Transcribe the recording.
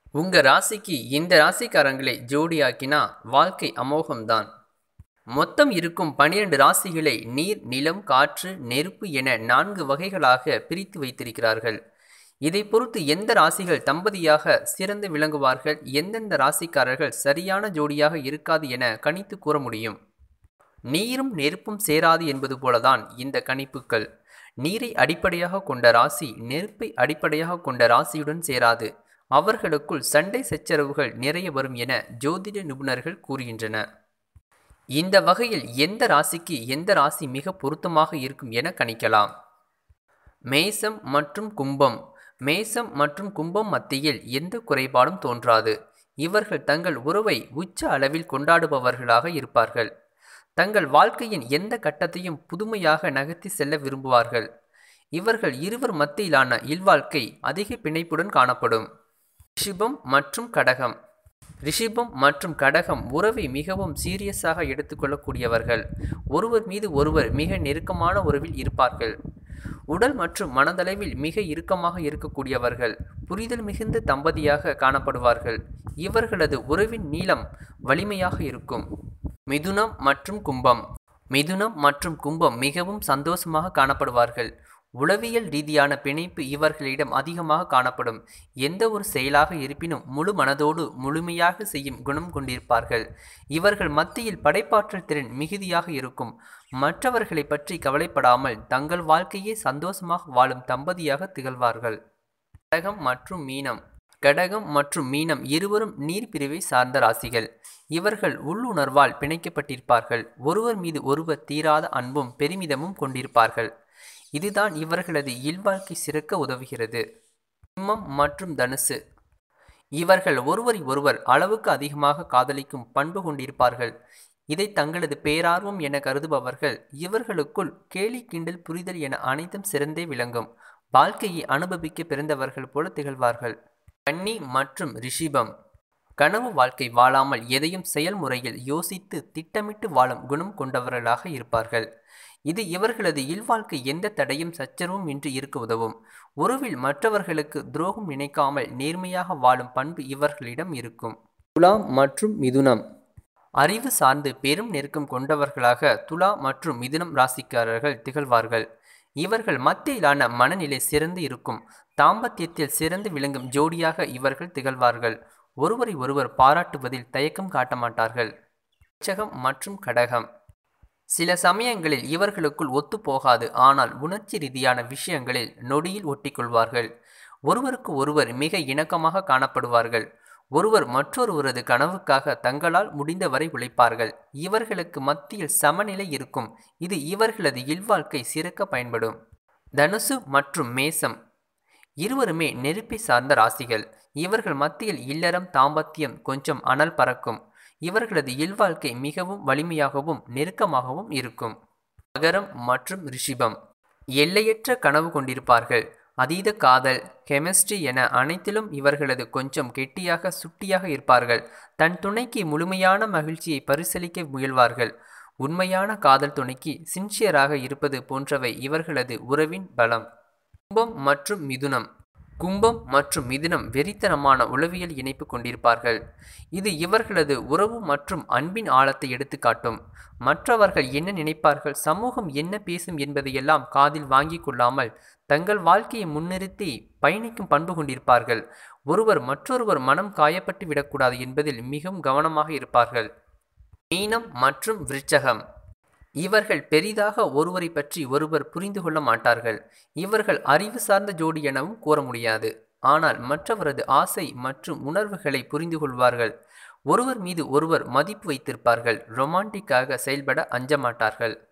உங்க ராசிக்கு இந்த ராசிக்காரங்களை ஜோடியாக்கினா வாழ்க்கை அமோகம்தான் மொத்தம் இருக்கும் பனிரெண்டு ராசிகளை நீர் நிலம் காற்று நெருப்பு என நான்கு வகைகளாக பிரித்து வைத்திருக்கிறார்கள் இதை பொறுத்து எந்த ராசிகள் தம்பதியாக சிறந்து விளங்குவார்கள் எந்தெந்த ராசிக்காரர்கள் சரியான ஜோடியாக இருக்காது என கணித்து கூற முடியும் நீரும் நெருப்பும் சேராது என்பது போலதான் இந்த கணிப்புகள் நீரை அடிப்படையாக கொண்ட ராசி நெருப்பை அடிப்படையாக கொண்ட ராசியுடன் சேராது அவர்களுக்குள் சண்டை சச்சரவுகள் நிறைய வரும் என ஜோதிட நிபுணர்கள் கூறுகின்றன இந்த வகையில் எந்த ராசிக்கு எந்த ராசி மிக பொருத்தமாக இருக்கும் என கணிக்கலாம் மேசம் மற்றும் கும்பம் மேசம் மற்றும் கும்பம் மத்தியில் எந்த குறைபாடும் தோன்றாது இவர்கள் தங்கள் உறவை உச்ச அளவில் கொண்டாடுபவர்களாக இருப்பார்கள் தங்கள் வாழ்க்கையின் எந்த கட்டத்தையும் புதுமையாக நகர்த்தி செல்ல விரும்புவார்கள் இவர்கள் இருவர் மத்தியிலான இல்வாழ்க்கை அதிக பிணைப்புடன் காணப்படும் ரிஷிபம் மற்றும் கடகம் ரிஷிபம் மற்றும் கடகம் உறவை மிகவும் சீரியஸாக எடுத்துக்கொள்ளக்கூடியவர்கள் ஒருவர் மீது ஒருவர் மிக நெருக்கமான உறவில் இருப்பார்கள் உடல் மற்றும் மனதளவில் மிக இறுக்கமாக இருக்கக்கூடியவர்கள் புரிதல் மிகுந்த தம்பதியாக காணப்படுவார்கள் இவர்களது உறவின் நீளம் வலிமையாக இருக்கும் மிதுனம் மற்றும் கும்பம் மிதுனம் மற்றும் கும்பம் மிகவும் சந்தோஷமாக காணப்படுவார்கள் உளவியல் ரீதியான பிணைப்பு இவர்களிடம் அதிகமாக காணப்படும் எந்த ஒரு செயலாக இருப்பினும் முழு மனதோடு முழுமையாக செய்யும் குணம் கொண்டிருப்பார்கள் இவர்கள் மத்தியில் படைப்பாற்றல் திறன் மிகுதியாக இருக்கும் மற்றவர்களை பற்றி கவலைப்படாமல் தங்கள் வாழ்க்கையே சந்தோஷமாக வாழும் தம்பதியாக திகழ்வார்கள் கடகம் மற்றும் மீனம் கடகம் மற்றும் மீனம் இருவரும் நீர் பிரிவை சார்ந்த ராசிகள் இவர்கள் உள்ளுணர்வால் பிணைக்கப்பட்டிருப்பார்கள் ஒருவர் மீது ஒருவர் தீராத அன்பும் பெருமிதமும் கொண்டிருப்பார்கள் இதுதான் இவர்களது இல்வாழ்க்கை சிறக்க உதவுகிறது சிம்மம் மற்றும் தனுசு இவர்கள் ஒருவரை ஒருவர் அளவுக்கு அதிகமாக காதலிக்கும் பண்பு கொண்டிருப்பார்கள் இதை தங்களது பேரார்வம் என கருதுபவர்கள் இவர்களுக்குள் கேலி கிண்டல் புரிதல் என அனைத்தும் சிறந்தே விளங்கும் வாழ்க்கையை அனுபவிக்க பிறந்தவர்கள் போல திகழ்வார்கள் கன்னி மற்றும் ரிஷிபம் கனவு வாழ்க்கை வாழாமல் எதையும் செயல்முறையில் யோசித்து திட்டமிட்டு வாழும் குணம் கொண்டவர்களாக இருப்பார்கள் இது இவர்களது இல்வாழ்க்கை எந்த தடையும் சச்சரவும் இன்றி இருக்க உதவும் உறவில் மற்றவர்களுக்கு துரோகம் நினைக்காமல் நேர்மையாக வாழும் பண்பு இவர்களிடம் இருக்கும் துலாம் மற்றும் மிதுனம் அறிவு சார்ந்து பெரும் நெருக்கம் கொண்டவர்களாக துலா மற்றும் மிதுனம் ராசிக்காரர்கள் திகழ்வார்கள் இவர்கள் மத்தியிலான மனநிலை சிறந்து இருக்கும் தாம்பத்தியத்தில் சிறந்து விளங்கும் ஜோடியாக இவர்கள் திகழ்வார்கள் ஒருவரை ஒருவர் பாராட்டுவதில் தயக்கம் காட்ட மாட்டார்கள் உச்சகம் மற்றும் கடகம் சில சமயங்களில் இவர்களுக்குள் ஒத்துப்போகாது ஆனால் உணர்ச்சி ரீதியான விஷயங்களில் நொடியில் ஒட்டிக்கொள்வார்கள் ஒருவருக்கு ஒருவர் மிக இணக்கமாக காணப்படுவார்கள் ஒருவர் மற்றொருவரது கனவுக்காக தங்களால் முடிந்தவரை உழைப்பார்கள் இவர்களுக்கு மத்தியில் சமநிலை இருக்கும் இது இவர்களது இல்வாழ்க்கை சிறக்க பயன்படும் தனுசு மற்றும் மேசம் இருவருமே நெருப்பை சார்ந்த ராசிகள் இவர்கள் மத்தியில் இல்லறம் தாம்பத்தியம் கொஞ்சம் அனல் பறக்கும் இவர்களது இல்வாழ்க்கை மிகவும் வலிமையாகவும் நெருக்கமாகவும் இருக்கும் மகரம் மற்றும் ரிஷிபம் எல்லையற்ற கனவு கொண்டிருப்பார்கள் அதீத காதல் கெமிஸ்ட்ரி என அனைத்திலும் இவர்களது கொஞ்சம் கெட்டியாக சுட்டியாக இருப்பார்கள் தன் துணைக்கு முழுமையான மகிழ்ச்சியை பரிசளிக்க முயல்வார்கள் உண்மையான காதல் துணைக்கு சின்சியராக இருப்பது போன்றவை இவர்களது உறவின் பலம் கும்பம் மற்றும் மிதுனம் கும்பம் மற்றும் மிதுனம் வெறித்தனமான உளவியல் இணைப்பு கொண்டிருப்பார்கள் இது இவர்களது உறவு மற்றும் அன்பின் ஆழத்தை எடுத்துக்காட்டும் மற்றவர்கள் என்ன நினைப்பார்கள் சமூகம் என்ன பேசும் என்பதையெல்லாம் காதில் வாங்கிக் கொள்ளாமல் தங்கள் வாழ்க்கையை முன்னிறுத்தி பயணிக்கும் பண்பு கொண்டிருப்பார்கள் ஒருவர் மற்றொருவர் மனம் காயப்பட்டு விடக்கூடாது என்பதில் மிகவும் கவனமாக இருப்பார்கள் மீனம் மற்றும் விருச்சகம் இவர்கள் பெரிதாக ஒருவரை பற்றி ஒருவர் புரிந்து கொள்ள மாட்டார்கள் இவர்கள் அறிவு சார்ந்த ஜோடி எனவும் கூற முடியாது ஆனால் மற்றவரது ஆசை மற்றும் உணர்வுகளை புரிந்து கொள்வார்கள் ஒருவர் மீது ஒருவர் மதிப்பு வைத்திருப்பார்கள் ரொமான்டிக்காக செயல்பட அஞ்ச மாட்டார்கள்